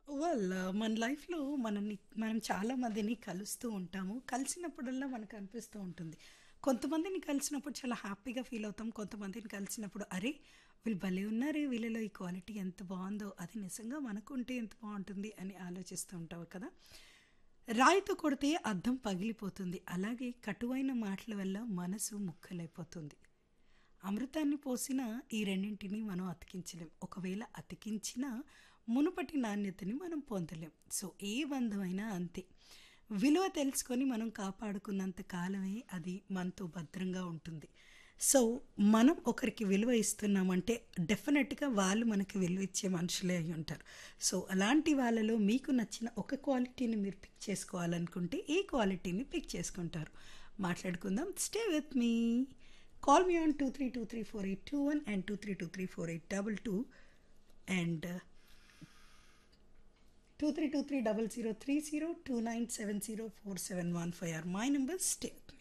Well మన లైఫ్‌లో మనల్ని మనం చాలా మందిని కలుస్తూ ఉంటాము. కలిసినప్పుడల్లా మనకు అనిపిస్తూ ఉంటుంది. కొంతమందిని కలిసినప్పుడు చాలా హ్యాపీగా ఫీల్ అవుతాం. కొంతమందిని కలిసినప్పుడు అరే! వీళ్ళు భలే ఉన్నారే! వీళ్ళలో ఈ క్వాలిటీ ఎంత బావుందో అది నిజంగా మనకుంటే ఎంత బావుంటుంది అని ఆలోచిస్తూ ఉంటావు కదా! రాయితో కొడితే అద్దం పగిలిపోతుంది. అలాగే కటువైన మాటల వల్ల మనసు ముక్కలైపోతుంది. అమృతాన్ని పోసినా ఈ రెండింటిని మనం అతికించలేం. ఒకవేళ అతికించినా మునుపటి నాణ్యతని మనం పొందలేం. సో, ఏ బంధమైనా అంతే. విలువ తెలుసుకొని మనం కాపాడుకున్నంత కాలమే అది మనతో భద్రంగా ఉంటుంది. సో, మనం ఒకరికి విలువ ఇస్తున్నామంటే డెఫినెట్‌గా వాళ్ళు మనకి విలువ ఇచ్చే మనుషులే అయ్యుంటారు. సో, అలాంటి వాళ్ళలో మీకు నచ్చిన ఒక క్వాలిటీని మీరు పిక్ చేసుకోవాలనుకుంటే ఏ క్వాలిటీని పిక్ చేసుకుంటారు? మాట్లాడుకుందాం. Stay with me. Call me on 23234821 and 23234822 and 23230030 29704715 are my numbers. Stay with me.